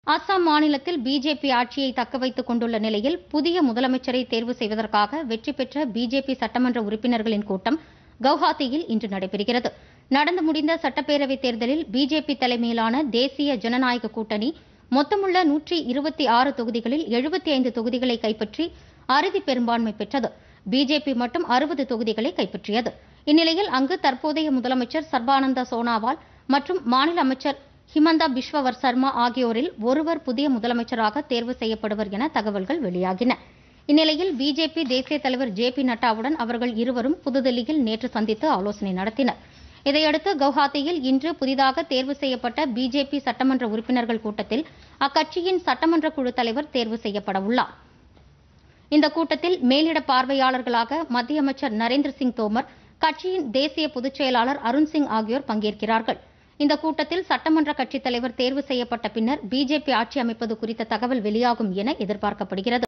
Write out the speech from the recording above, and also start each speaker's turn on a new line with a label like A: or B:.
A: அஸ்ஸாம் மாநிலத்தில் பிஜேபி ஆட்சியை தக்கவைத்துக் கொண்டுள்ள நிலையில் புதிய முதலமைச்சரை தேர்வு செய்வதற்காக வெற்றி பெற்ற பிஜேபி சட்டமன்ற உறுப்பினர்களின் கூட்டம் கவுஹாத்தியில் இன்று நடைபெறுகிறது நடந்து முடிந்த சட்டப்பேரவைத் தேர்தலில் பிஜேபி தலைமையிலான தேசிய ஜனநாயக கூட்டணி மொத்தமுள்ள நூற்றி இருபத்தி ஆறு தொகுதிகளில் எழுபத்தி ஐந்து தொகுதிகளை கைப்பற்றி அறுதி பெரும்பான்மை பெற்றது பிஜேபி மட்டும் அறுபது தொகுதிகளை கைப்பற்றியது இந்நிலையில் அங்கு தற்போதைய முதலமைச்சர் சர்பானந்த சோனாவால் மற்றும் மாநில அமைச்சர் ஹிமந்தா பிஸ்வவர் சர்மா ஆகியோரில் ஒருவர் புதிய முதலமைச்சராக தேர்வு செய்யப்படுவர் என தகவல்கள் வெளியாகின இந்நிலையில் பிஜேபி தேசிய தலைவர் ஜே பி நட்டாவுடன் அவர்கள் இருவரும் புதுதில்லியில் நேற்று சந்தித்து ஆலோசனை நடத்தினர் இதையடுத்து கவுஹாத்தியில் இன்று புதிதாக தேர்வு செய்யப்பட்ட பிஜேபி சட்டமன்ற உறுப்பினர்கள் கூட்டத்தில் அக்கட்சியின் சட்டமன்ற குழு தலைவர் தேர்வு செய்யப்பட உள்ளார் இந்த கூட்டத்தில் மேலிட பார்வையாளர்களாக மத்திய அமைச்சர் நரேந்திர சிங் தோமர் கட்சியின் தேசிய பொதுச் செயலாளர் அருண் சிங் ஆகியோர் பங்கேற்கிறார்கள் இந்த கூட்டத்தில் சட்டமன்ற கட்சித் தலைவர் தேர்வு செய்யப்பட்ட பின்னர் பிஜேபி ஆட்சி அமைப்பது குறித்த தகவல் வெளியாகும் என எதிர்பார்க்கப்படுகிறது